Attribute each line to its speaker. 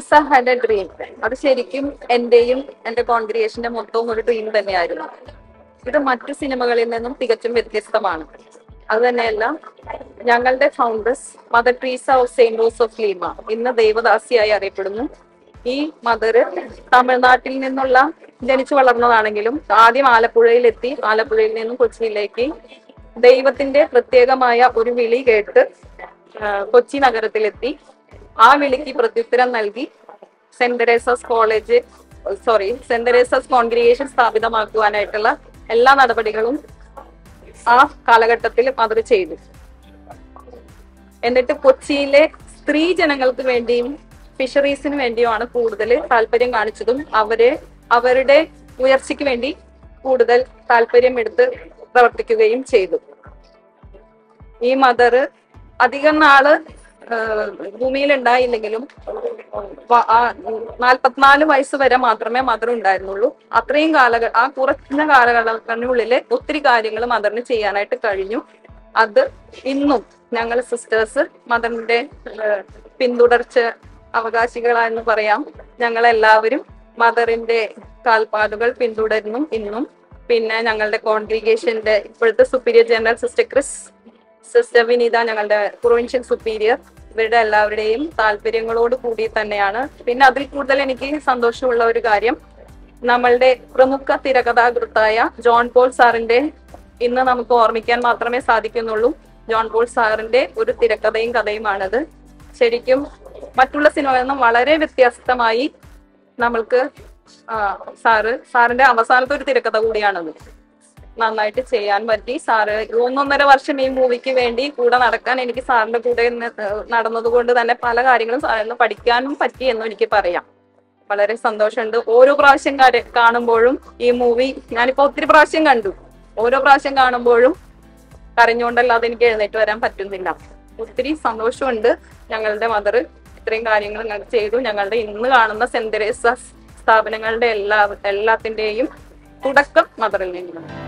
Speaker 1: Teresa had A dream അത് ശരിക്കും എന്റെയും എന്റെ കോൺഗ്രിയേഷന്റെ മൊത്തവും ഒരു ഡ്രീം തന്നെയായിരുന്നു ഇത് മറ്റു സിനിമകളിൽ നിന്നും തികച്ചും വ്യത്യസ്തമാണ് അത് തന്നെയല്ല ഞങ്ങളുടെ founders mother Teresa of saint Rose of Lima ഇന്ന് ദൈവദാസിയായി അറിയപ്പെടുന്നു ഈ മദർ തമിഴ്നാട്ടിൽ നിന്നുള്ള ജനിച്ചു വളർന്നതാണെങ്കിലും ആദ്യം ആലപ്പുഴയിലെത്തി ആലപ്പുഴയിൽ നിന്നും കൊച്ചിയിലേക്ക് ദൈവത്തിന്റെ പ്രത്യേകമായ ഒരു വിളി കേട്ട് ആ, കൊച്ചി നഗരത്തിലെത്തി ആ വിളിക്ക് പ്രത്യുത്തരം നൽകി saint Teresa's college sorry saint Teresa's congregation സ്ഥാപിതമാക്കുവാനായിട്ടുള്ള എല്ലാ നടപടികളും ആ കാലഘട്ടത്തിൽ മദർ ചെയ്തു എന്നിട്ട് കൊച്ചിയിലെ സ്ത്രീ ജനങ്ങൾക്ക് വേണ്ടിയും ഫിഷറീസിന് വേണ്ടിയുമാണ് കൂടുതൽ താല്പര്യം കാണിച്ചതും അവരെ അവരുടെ ഉയർച്ചയ്ക്ക് വേണ്ടി കൂടുതൽ താല്പര്യം എടുത്ത് പ്രവർത്തിക്കുകയും ചെയ്തു ഈ മദർ അധികം നാള് ഭൂമിയിൽ ഉണ്ടായില്ലെങ്കിലും വ- ആ നാൽപ്പത്തിനാല് വയസ്സ് വരെ മാത്രമേ മദർ ഉണ്ടായിരുന്നുള്ളൂ അത്രയും കാലഘ ആ കുറഞ്ഞ കാലഘട്ടത്തിനുള്ളിൽ ഒത്തിരി കാര്യങ്ങൾ മദറിന് ചെയ്യാനായിട്ട് കഴിഞ്ഞു അത് ഇന്നും ഞങ്ങൾ സിസ്റ്റേഴ്സ് മദറിന്റെ ഏഹ്, പിന്തുടർച്ച അവകാശികളായെന്ന് പറയാം ഞങ്ങൾ എല്ലാവരും മദറിന്റെ കാൽപ്പാടുകൾ പിന്തുടരുന്നു ഇന്നും പിന്നെ ഞങ്ങളുടെ കോൺഗ്രിഗേഷന്റെ ഇപ്പോഴത്തെ superior general sister Chris sister Vineetha ഞങ്ങളുടെ പ്രൊവിൻഷ്യൽ സുപ്പീരിയർ ഇവരുടെ എല്ലാവരുടെയും താല്പര്യങ്ങളോട് കൂടി തന്നെയാണ് പിന്നെ അതിൽ കൂടുതൽ എനിക്ക് സന്തോഷമുള്ള ഒരു കാര്യം നമ്മളുടെ പ്രമുഖ തിരക്കഥാകൃത്തായ ജോൺ പോൾ സാറിന്റെ ഇന്ന് നമുക്ക് ഓർമ്മിക്കാൻ മാത്രമേ സാധിക്കുന്നുള്ളൂ ജോൺ പോൾ സാറിന്റെ ഒരു തിരക്കഥയും കഥയുമാണത് ശരിക്കും മറ്റുള്ള സിനിമകളിൽ നിന്നും വളരെ വ്യത്യസ്തമായി നമ്മൾക്ക് ആ, സാറ് സാറിന്റെ അവസാനത്തെ ഒരു തിരക്കഥ കൂടിയാണത് നന്നായിട്ട് ചെയ്യാൻ പറ്റി സാറ് ഒന്നൊന്നര വർഷം ഈ മൂവിക്ക് വേണ്ടി കൂടെ നടക്കാൻ എനിക്ക് സാറിന്റെ കൂടെ നിന്ന്, ഏഹ്, നടന്നതുകൊണ്ട് തന്നെ പല കാര്യങ്ങളും സാറിൽ നിന്ന് പഠിക്കാനും പറ്റി എന്നും എനിക്ക് പറയാം വളരെ സന്തോഷമുണ്ട് ഓരോ പ്രാവശ്യം കാര- കാണുമ്പോഴും ഈ മൂവി ഞാനിപ്പോ ഒത്തിരി പ്രാവശ്യം കണ്ടു ഓരോ പ്രാവശ്യം കാണുമ്പോഴും കരഞ്ഞുകൊണ്ടല്ലാതെ എനിക്ക് എഴുന്നേറ്റ് വരാൻ പറ്റുന്നില്ല ഒത്തിരി സന്തോഷമുണ്ട് ഞങ്ങളുടെ മദർ ഇത്രയും കാര്യങ്ങൾ ഞങ്ങൾ ചെയ്തു ഞങ്ങളുടെ ഇന്ന് കാണുന്ന സെന്റ് തെരേസ സ്ഥാപനങ്ങളുടെ എല്ലാ എല്ലാത്തിന്റെയും തുടക്കം മദറിൽ നിന്നാണ്